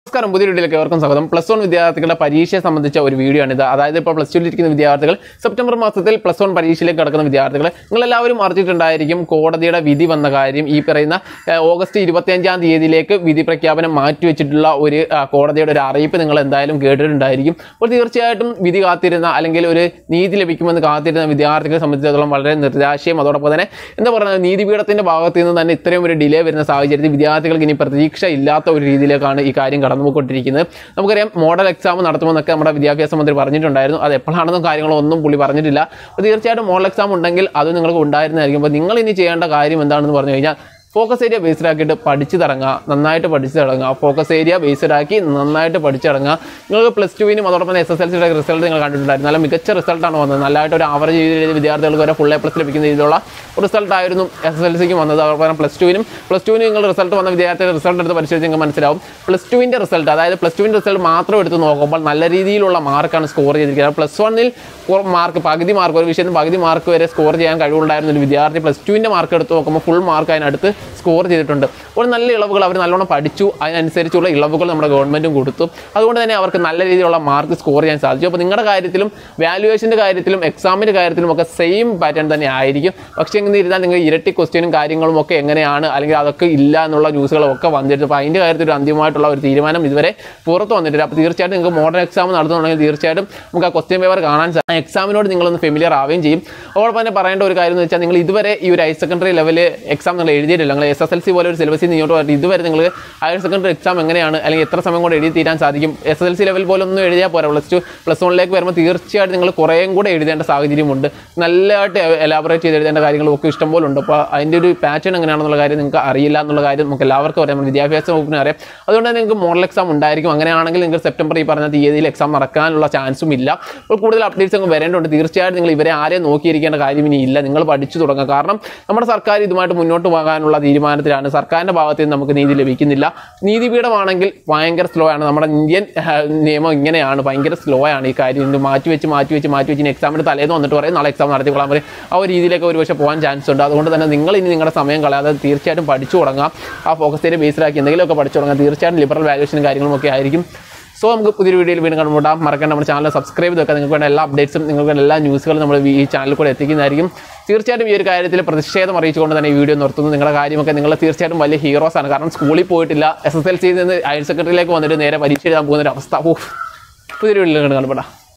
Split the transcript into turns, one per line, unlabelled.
നമസ്കാരം പുതിയ വീഡിയോയിലേക്ക് ഏവർക്കും സ്വാഗതം പ്ലസ് വൺ വിദ്യാർത്ഥികളുടെ പരീക്ഷയെ സംബന്ധിച്ച ഒരു വീഡിയോ ആണിത് അതായത് ഇപ്പോൾ പ്ലസ് ടുവിൽ ഇരിക്കുന്ന വിദ്യാർത്ഥികൾ സെപ്റ്റംബർ മാസത്തിൽ പ്ലസ് വൺ പരീക്ഷയിലേക്ക് കടക്കുന്ന വിദ്യാർത്ഥികൾ നിങ്ങളെല്ലാവരും അറിഞ്ഞിട്ടുണ്ടായിരിക്കും കോടതിയുടെ വിധി വന്ന കാര്യം ഈ പറയുന്ന ഏഹ്, ഓഗസ്റ്റ് ഇരുപത്തിയഞ്ചാം തീയതിയിലേക്ക് വിധി പ്രഖ്യാപനം മാറ്റിവെച്ചിട്ടുള്ള ഒരു ആ, കോടതിയുടെ ഒരു അറിയിപ്പ് നിങ്ങൾ എന്തായാലും കേട്ടിട്ടുണ്ടായിരിക്കും അപ്പോൾ തീർച്ചയായിട്ടും വിധി കാത്തിരുന്ന അല്ലെങ്കിൽ ഒരു നീതി ലഭിക്കുമെന്ന് കാത്തിരുന്ന വിദ്യാർത്ഥികളെ സംബന്ധിച്ചിടത്തോളം വളരെ നിരാശയും അതോടൊപ്പം തന്നെ എന്താ പറയുക നീതിപീഠത്തിന്റെ ഭാഗത്ത് നിന്ന് തന്നെ ഇത്രയും ഒരു ഡിലേ വരുന്ന സാഹചര്യത്തിൽ വിദ്യാർത്ഥികൾക്ക് ഇനി പ്രതീക്ഷ ഇല്ലാത്ത ഒരു രീതിയിലേക്കാണ് ഈ കാര്യം കടന്നുപോയിക്കൊണ്ടിരിക്കുന്നത് നമുക്കറിയാം മോഡൽ എക്സാം നടത്തുമെന്നൊക്കെ നമ്മുടെ വിദ്യാഭ്യാസ മന്ത്രി പറഞ്ഞിട്ടുണ്ടായിരുന്നു അത് എപ്പോഴാണെന്നും കാര്യങ്ങളോ ഒന്നും പുള്ളി പറഞ്ഞിട്ടില്ല അപ്പോൾ തീർച്ചയായിട്ടും മോഡൽ എക്സാം ഉണ്ടെങ്കിൽ അത് നിങ്ങൾക്ക് ഉണ്ടായിരുന്നതായിരിക്കും അപ്പോൾ നിങ്ങൾ ഇനി ചെയ്യേണ്ട കാര്യം എന്താണെന്ന് പറഞ്ഞു കഴിഞ്ഞാൽ ഫോക്കസ് ഏരിയ ബേസ്ഡ് ആക്കിയിട്ട് പഠിച്ചു തുടങ്ങുക നന്നായിട്ട് പഠിച്ചു തുടങ്ങുക ഫോക്കസ് ഏരിയ ബേസ്ഡ് ആക്കി നന്നായിട്ട് പഠിച്ചിറങ്ങുക നിങ്ങൾക്ക് പ്ലസ് ടുവിനും അതോടൊപ്പം എസ് എസ് എൽ സിയുടെ റിസൾട്ട് നിങ്ങൾ കണ്ടിട്ടുണ്ടായിരുന്നു നല്ല മികച്ച റിസൾട്ടാണ് വന്നത് നല്ലതായിട്ട് ഒരു ആവറേജ് രീതിയിൽ വിദ്യാർത്ഥികൾക്ക് വരെ ഫുൾ എ പ്ലസ് ലഭിക്കുന്ന രീതിയിലുള്ള റിസൾട്ട് ആയിരുന്നു എസ് എസ് എൽ സിക്ക് വന്നത് അതോടൊപ്പം പ്ലസ് ടുവിനും പ്ലസ് ടുവിന് നിങ്ങൾ റിസൾട്ട് വന്ന വിദ്യാർത്ഥികളുടെ റിസൾട്ട് എടുത്ത് പരിശോധിച്ച് നിങ്ങൾക്ക് മനസ്സിലാവും പ്ലസ് ടുവിൻ്റെ റിസൾട്ട് അതായത് പ്ലസ് ടുവിൻ്റെ റിസൾട്ട് മാത്രം എടുത്ത് നോക്കുമ്പോൾ നല്ല രീതിയിലുള്ള മാർക്കാണ് സ്കോർ ചെയ്തിരിക്കുന്നത് പ്ലസ് വണ്ണിൽ മാർക്ക് പകുതി മാർക്ക് ഒരു വിഷയത്തിന് പകുതി മാർക്ക് വരെ സ്കോർ ചെയ്യാൻ കഴിവുണ്ടായിരുന്ന ഒരു വിദ്യാർത്ഥി പ്ലസ് ടുവിൻ്റെ മാർക്ക് എടുത്ത് നോക്കുമ്പോൾ ഫുൾ മാർക്ക് അതിനടുത്ത് സ്കോർ ചെയ്തിട്ടുണ്ട് അപ്പോൾ നല്ല ഇളവുകൾ അവർ നല്ലോണം പഠിച്ചു അതിനനുസരിച്ചുള്ള ഇളവുകൾ നമ്മുടെ ഗവൺമെൻറ്റും കൊടുത്തു അതുകൊണ്ട് തന്നെ അവർക്ക് നല്ല രീതിയിലുള്ള മാർക്ക് സ്കോർ ചെയ്യാൻ സാധിച്ചു അപ്പോൾ നിങ്ങളുടെ കാര്യത്തിലും വാല്യുവേഷൻ്റെ കാര്യത്തിലും എക്സാമിൻ്റെ കാര്യത്തിലും ഒക്കെ സെയിം പാറ്റേൺ തന്നെ ആയിരിക്കും പക്ഷേ എങ്ങനെ ഇരുന്നാൽ നിങ്ങൾ ഇരട്ടി ക്വസ്റ്റ്യനും കാര്യങ്ങളും ഒക്കെ എങ്ങനെയാണ് അല്ലെങ്കിൽ അതൊക്കെ ഇല്ല എന്നുള്ള ന്യൂസുകളും ഒക്കെ വന്നിരുന്നു അപ്പോൾ അതിൻ്റെ കാര്യത്തിൽ ഒരു അന്തിമമായിട്ടുള്ള ഒരു തീരുമാനം ഇതുവരെ പുറത്ത് വന്നിട്ടില്ല അപ്പോൾ തീർച്ചയായിട്ടും നിങ്ങൾക്ക് മോഡൽ എക്സാം നടത്തുന്നുണ്ടെങ്കിൽ തീർച്ചയായിട്ടും നമുക്ക് ആ ക്വസ്റ്റ്യൻ പേപ്പർ കാണാൻ സാധിക്കും എക്സാമിനോട് നിങ്ങളൊന്ന് ഫെമിലിയർ ആവുകയും ചെയ്യും അതോടൊപ്പം തന്നെ പറയേണ്ട ഒരു കാര്യം എന്ന് വെച്ചാൽ നിങ്ങൾ ഇതുവരെ ഈ ഒരു ഹയർ സെക്കൻഡറി ലെവൽ എക്സാം നിങ്ങൾ എഴുതിയിട്ടില്ല നിങ്ങൾ എസ് എസ് എൽ സി പോലെ ഒരു സിലബസിൽ നിന്ന് ഇങ്ങോട്ട് വന്നിട്ട് ഇതുവരെ നിങ്ങൾ ഹയർ സെക്കൻഡറി എക്സാം എങ്ങനെയാണ് അല്ലെങ്കിൽ എത്ര സമയം കൊണ്ട് എഴുതി തീരാൻ സാധിക്കും S S L C level പോലെ ഒന്നും എഴുതിയാൽ പോരാ പ്ലസ് ടു പ്ലസ് വണ്ണിലേക്ക് വരുമ്പോൾ തീർച്ചയായിട്ടും നിങ്ങൾ കുറേയും കൂടെ എഴുതേണ്ട സാഹചര്യമുണ്ട് നല്ലതായിട്ട് എലാബറേറ്റ് ചെയ്ത് എഴുതേണ്ട കാര്യങ്ങളും ഒക്കെ ഇഷ്ടംപോലെ ഉണ്ട് അപ്പോൾ അതിൻ്റെ ഒരു പാറ്റേൺ എങ്ങനെയാണെന്നുള്ള കാര്യം നിങ്ങൾക്ക് അറിയില്ല എന്നുള്ള കാര്യം നമുക്ക് എല്ലാവർക്കും അറിയാം നമ്മുടെ വിദ്യാഭ്യാസ വകുപ്പിന് അറിയാം അതുകൊണ്ട് തന്നെ നിങ്ങൾക്ക് മോഡൽ എക്സാം ഉണ്ടായിരിക്കും അങ്ങനെയാണെങ്കിൽ നിങ്ങൾക്ക് സെപ്റ്റംബർ ഈ പറഞ്ഞ തീയതിയിൽ എക്സാം നടക്കാനുള്ള ചാൻസും ഇല്ല അപ്പോൾ കൂടുതൽ അപ്ഡേറ്റ്സ് അങ്ങ് വരേണ്ടതുണ്ട് തീർച്ചയായിട്ടും നിങ്ങൾ ഇവരെ ആരെയും നോക്കിയിരിക്കേണ്ട കാര്യം ഇനി ഇല്ല നിങ്ങൾ പഠിച്ചു തുടങ്ങുക കാരണം നമ്മുടെ സർക്കാർ ഇതുമായിട്ട് മുന്നോട്ട് പോകാനുള്ള തീരുമാനത്തിലാണ് സർക്കാരിൻ്റെ ഭാഗത്ത് നിന്ന് നമുക്ക് നീതി ലഭിക്കുന്നില്ല നീതിപീഠമാണെങ്കിൽ ഭയങ്കര സ്ലോ ആണ് നമ്മുടെ ഇന്ത്യൻ ആ, നിയമം ഇങ്ങനെയാണ് ഭയങ്കര സ്ലോ ആണ് ഈ കാര്യം ഇത് മാറ്റി വെച്ച് മാറ്റി വെച്ച് മാറ്റി വെച്ച് ഇനി എക്സാമിന് തലേന്ന് വന്നിട്ട് പറയും നാളെ എക്സാം നടത്തിക്കൊള്ളാൻ പറയും ആ ഒരു രീതിയിലേക്ക് ഒരു പക്ഷേ പോകാൻ ചാൻസ് ഉണ്ട് അതുകൊണ്ട് തന്നെ നിങ്ങൾ ഇനി നിങ്ങളുടെ സമയം കളയാതെ തീർച്ചയായിട്ടും പഠിച്ചു തുടങ്ങാം ആ ഫോക്കസ് ഏരിയ ബേസിലാക്കി എന്തെങ്കിലുമൊക്കെ പഠിച്ചു തുടങ്ങാം തീർച്ചയായിട്ടും ലിബറൽ വാല്യൂഷനും കാര്യങ്ങളും ഒക്കെ ആയിരിക്കും സോ നമുക്ക് പുതിയൊരു വീഡിയോയിൽ വീണ്ടും കണ്ടുമുട്ടാം മറക്കാൻ നമ്മുടെ ചാനൽ സബ്സ്ക്രൈബ് ചെയ്ത് വെക്കാം നിങ്ങൾക്ക് വേണ്ട എല്ലാ അപ്ഡേറ്റ്സും നിങ്ങൾക്ക് വേണ്ട എല്ലാ ന്യൂസുകളും നമ്മൾ ഈ ചാനലിൽ കൂടെ എത്തിക്കുന്നതായിരിക്കും തീർച്ചയായിട്ടും ഈ ഒരു കാര്യത്തിൽ പ്രതിഷേധം അറിയിച്ചുകൊണ്ട് തന്നെ ഈ വീഡിയോ നിർത്തുന്നു നിങ്ങളുടെ കാര്യമൊക്കെ നിങ്ങൾ തീർച്ചയായിട്ടും വലിയ ഹീറോസ് ആണ് കാരണം സ്കൂളിൽ പോയിട്ടില്ല എസ് എസ് എൽ സിയിൽ നിന്ന് ഹയർ സെക്കൻഡറിയിലേക്ക് വന്നിട്ട് നേരെ പരീക്ഷ എഴുതാൻ പോകുന്ന ഒരു അവസ്ഥ ഓ പുതിയൊരു വീഡിയോയിൽ കണ്ടുപെടാം